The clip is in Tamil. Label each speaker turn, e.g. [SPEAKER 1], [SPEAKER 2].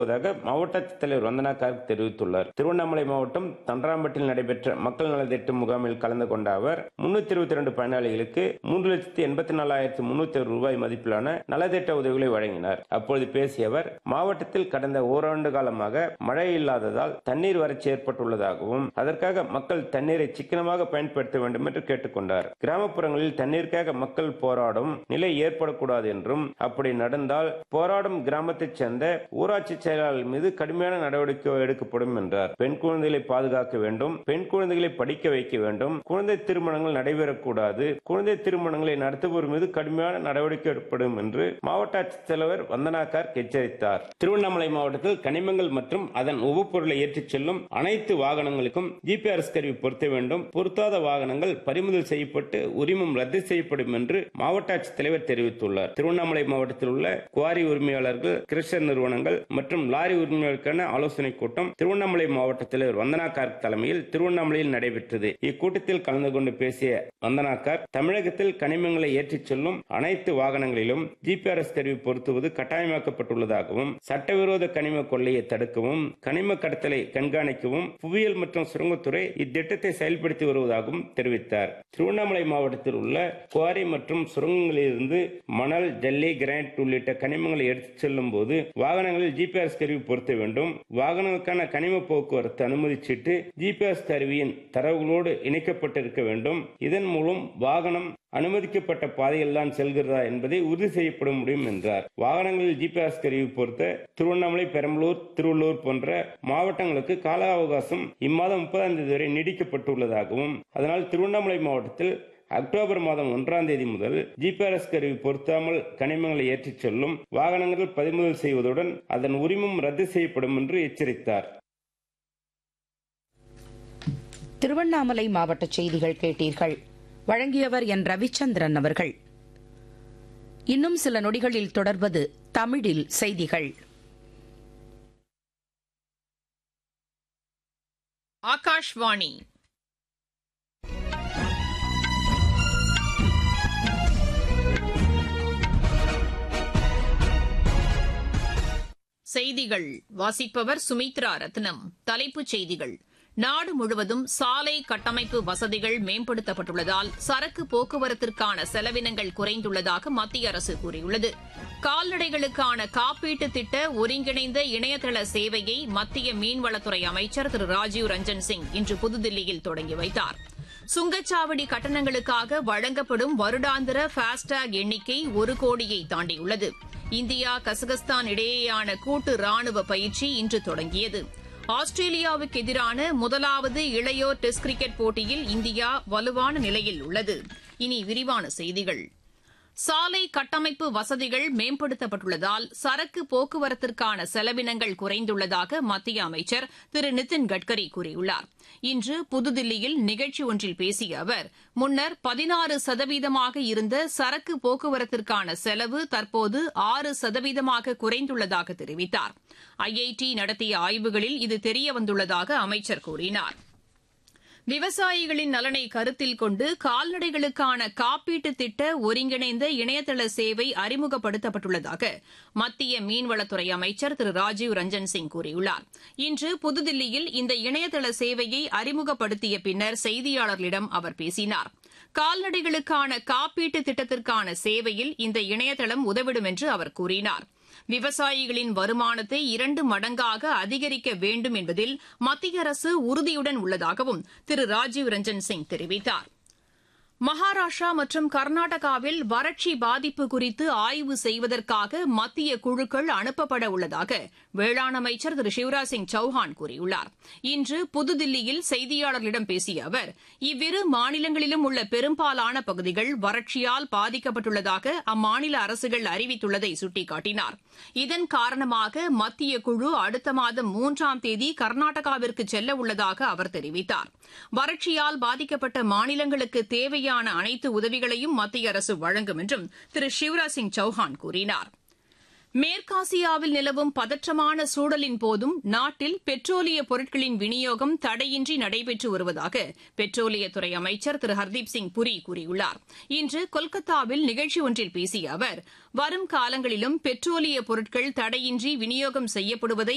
[SPEAKER 1] வருவதாக மாவட்ட ஆட்சித்தலைவர் வந்தனா கார்க் தெரிவித்துள்ளார் திருவண்ணாமலை மாவட்டம் தண்டராம்பட்டில் நடைபெற்ற மக்கள் நலத்திட்ட முகாமில் கலந்து கொண்ட அவர் முன்னூத்தி இருபத்தி ரெண்டு பயனாளிகளுக்கு மூன்று லட்சத்தி எண்பத்தி நாலாயிரத்தி முன்னூத்தி ஒரு ரூபாய் மதிப்பிலான நலத்திட்ட உதவிகளை வழங்கினார் அப்பொழுது பேசிய அவர் மாவட்டத்தில் கடந்த ஓராண்டு காலமாக மழை இல்லாததால் தண்ணீர் வறட்சி ஏற்பட்டுள்ளதாகவும் அதற்காக மக்கள் தண்ணீரை சிக்கனமாக பயன்படுத்த வேண்டும் என்று கேட்டுக்கொண்டார் கிராமப்புறங்களில் தண்ணீருக்காக மக்கள் போராடும் நிலை ஏற்படக்கூடாது என்றும் அப்படி நடந்தால் போராடும் கிராமத்தைச் சேர்ந்த ஊராட்சி செயலாளர் மீது கடுமையான நடவடிக்கை எடுக்கப்படும் என்றார் பெண் குழந்தைகளை பாதுகாக்க வேண்டும் பெண் குழந்தைகளை படிக்க வைக்க வேண்டும் குழந்தை திருமணங்கள் நடைபெறக்கூடாது குழந்தை திருமணங்களை நடத்துவோர் மீது கடுமையான நடவடிக்கை எடுக்கப்படும் என்று மாவட்ட ஆட்சித்தலைவர் வந்தனா கார்க் எச்சரித்தார் திருவண்ணாமலை மாவட்டத்தில் கனிமங்கள் மற்றும் அதன் உபப்பொருளை ஏற்றிச் செல்லும் அனைத்து வாகனங்களுக்கும் ஜிபிஆர்எஸ் கருவி பொருத்த வேண்டும் பொருத்தாத வாகனங்கள் பறிமுதல் செய்யப்பட்டு உரிமம் ரத்து செய்யப்படும் என்று மாவட்ட ஆட்சித்தலைவர் தெரிவித்துள்ளார் திருவண்ணாமலை மாவட்டத்தில் உள்ள குவாரி உரிமையாளர்கள் கிருஷ்ணர் நிறுவனங்கள் மற்றும் லாரி உரிமையாளருக்கான ஆலோசனைக் கூட்டம் திருவண்ணாமலை மாவட்ட தலைவர் வந்தனா கார்க் தலைமையில் திருவண்ணாமலையில் நடைபெற்றது இக்கூட்டத்தில் கலந்து கொண்டு பேசிய வந்தனா கார்க் தமிழகத்தில் கனிமங்களை ஏற்றிச் செல்லும் அனைத்து வாகனங்களிலும் ஜிபிஆர்எஸ் கருவி பொருத்துவது கட்டாயமாக்கப்பட்டுள்ளதாகவும் சட்டவிரோத கனிம கொள்ளையை தடுக்கவும் கனிம கடத்தலை கண்காணிக்கவும் புவியியல் மற்றும் சுரங்கத்துறை இத்திட்டத்தை செயல்படுத்தி வருவதாகவும் தெரிவித்தார் திருவண்ணாமலை மாவட்டத்தில் உள்ள குவாரி மற்றும் சுரங்கங்களிலிருந்து மணல் ஜல்லி கிரானைட் உள்ளிட்ட கனிமங்களை எடுத்துச் செல்லும் போது வாகனங்களில் ஜிபிஆர்எஸ் கருவி பொருத்த வேண்டும் வாகனங்களுக்கான கனிம போக்குவரத்து அனுமதி சீட்டு ஜிபிஎஸ் கருவியின் தரவுகளோடு இணைக்கப்பட்டிருக்க வேண்டும் இதன் மூலம் வாகனம் அனுமதிக்கப்பட்ட பாதையில் தான் செல்கிறதா என்பதை உறுதி செய்யப்பட முடியும் என்றார் வாகனங்களில் ஜிபிஎஸ் கருவி பொறுத்த திருவண்ணாமலை பெரம்பலூர் திருவள்ளூர் போன்ற மாவட்டங்களுக்கு கால அவகாசம் இம்மாதம் முப்பதாம் தேதி வரை நீடிக்கப்பட்டுள்ளதாகவும் அதனால் திருவண்ணாமலை மாவட்டத்தில் அக்டோபர் மாதம் ஒன்றாம் தேதி முதல் ஜிபிஆர்எஸ் கருவி பொருத்தாமல் கனிமங்களை ஏற்றிச் செல்லும் வாகனங்கள் பறிமுதல் செய்வதுடன் அதன் உரிமம் ரத்து செய்யப்படும் என்று எச்சரித்தார்
[SPEAKER 2] திருவண்ணாமலை மாவட்ட செய்திகள் கேட்டீர்கள் வழங்கியவர் என் ரவிச்சந்திரன் அவர்கள் இன்னும் சில நொடிகளில் தொடர்வது தமிழில் செய்திகள்
[SPEAKER 3] ஆகாஷ்வாணி செய்திகள் வாசிப்பவர் சுமித்ரா ரத்னம் தலைப்புச் செய்திகள் நாடு முழுவதும் சாலை கட்டமைப்பு வசதிகள் மேம்படுத்தப்பட்டுள்ளதால் சரக்கு போக்குவரத்திற்கான செலவினங்கள் குறைந்துள்ளதாக மத்திய அரசு கூறியுள்ளது கால்நடைகளுக்கான காப்பீட்டு திட்ட ஒருங்கிணைந்த இணையதள சேவையை மத்திய மீன்வளத்துறை அமைச்சர் திரு ராஜீவ் ரஞ்சன் சிங் இன்று புதுதில்லியில் தொடங்கி வைத்தார் சுங்கச்சாவடி கட்டணங்களுக்காக வழங்கப்படும் வருடாந்திர ஃபாஸ்டேக் எண்ணிக்கை ஒரு கோடியை தாண்டியுள்ளது இந்தியா கசகஸ்தான் இடையேயான கூட்டு ராணுவ பயிற்சி இன்று தொடங்கியது ஆஸ்திரேலியாவுக்கு எதிரான முதலாவது இளையோர் டெஸ்ட் கிரிக்கெட் போட்டியில் இந்தியா வலுவான நிலையில் உள்ளது இனி விரிவான செய்திகள் சாலை கட்டமைப்பு வசதிகள் மேம்படுத்தப்பட்டுள்ளதால் சரக்கு போக்குவரத்திற்கான செலவினங்கள் குறைந்துள்ளதாக மத்திய அமைச்சர் திரு நிதின் கட்கரி கூறியுள்ளார் இன்று புதுதில்லியில் நிகழ்ச்சி ஒன்றில் பேசிய அவர் முன்னர் பதினாறு சதவீதமாக இருந்த சரக்கு போக்குவரத்திற்கான செலவு தற்போது ஆறு சதவீதமாக குறைந்துள்ளதாக தெரிவித்தார் ஐஐடி நடத்திய ஆய்வுகளில் இது தெரியவந்துள்ளதாக அமைச்சர் கூறினார் விவசாயிகளின் நலனை கருத்தில் கொண்டு கால்நடைகளுக்கான காப்பீட்டு திட்ட ஒருங்கிணைந்த இணையதள சேவை அறிமுகப்படுத்தப்பட்டுள்ளதாக மத்திய மீன்வளத்துறை அமைச்சர் திரு ராஜீவ் ரஞ்சன் சிங் கூறியுள்ளார் இன்று புதுதில்லியில் இந்த இணையதள சேவையை அறிமுகப்படுத்திய பின்னர் செய்தியாளர்களிடம் அவர் பேசினார் கால்நடைகளுக்கான காப்பீட்டு திட்டத்திற்கான சேவையில் இந்த இணையதளம் உதவிடும் என்று அவர் கூறினார் விவசாயிகளின் வருமானத்தை இரண்டு மடங்காக அதிகரிக்க வேண்டும் என்பதில் மத்திய அரசு உறுதியுடன் உள்ளதாகவும் திரு ராஜீவ் ரஞ்சன் சிங் தெரிவித்தார் மகாராஷ்டிரா மற்றும் கர்நாடகாவில் வறட்சி பாதிப்பு குறித்து ஆய்வு செய்வதற்காக மத்திய குழுக்கள் அனுப்பப்பட உள்ளதாக வேளாண் அமைச்சர் திரு சிவராஜ் சிங் சௌஹான் கூறியுள்ளார் இன்று புதுதில்லியில் செய்தியாளர்களிடம் பேசிய அவர் இவ்விரு மாநிலங்களிலும் உள்ள பெரும்பாலான பகுதிகள் வறட்சியால் பாதிக்கப்பட்டுள்ளதாக அம்மாநில அரசுகள் அறிவித்துள்ளதை சுட்டிக்காட்டினார் இதன் காரணமாக மத்திய குழு அடுத்த மாதம் மூன்றாம் தேதி கர்நாடகாவிற்கு செல்ல உள்ளதாக அவர் தெரிவித்தார் வறட்சியால் பாதிக்கப்பட்ட மாநிலங்களுக்கு தேவையான அனைத்து உதவிகளையும் மத்திய அரசு வழங்கும் என்றும் திரு சிவராஜ் சிங் சௌஹான் கூறினார் மேற்காசியாவில் நிலவும் பதற்றமான சூழலின் போதும் நாட்டில் பெட்ரோலிய பொருட்களின் விநியோகம் தடையின்றி நடைபெற்று வருவதாக பெட்ரோலியத்துறை அமைச்சர் திரு ஹர்தீப் சிங் புரி கூறியுள்ளார் இன்று கொல்கத்தாவில் நிகழ்ச்சி ஒன்றில் பேசிய அவர் வரும் காலங்களிலும் பெட்ரோலிய பொருட்கள் தடையின்றி விநியோகம் செய்யப்படுவதை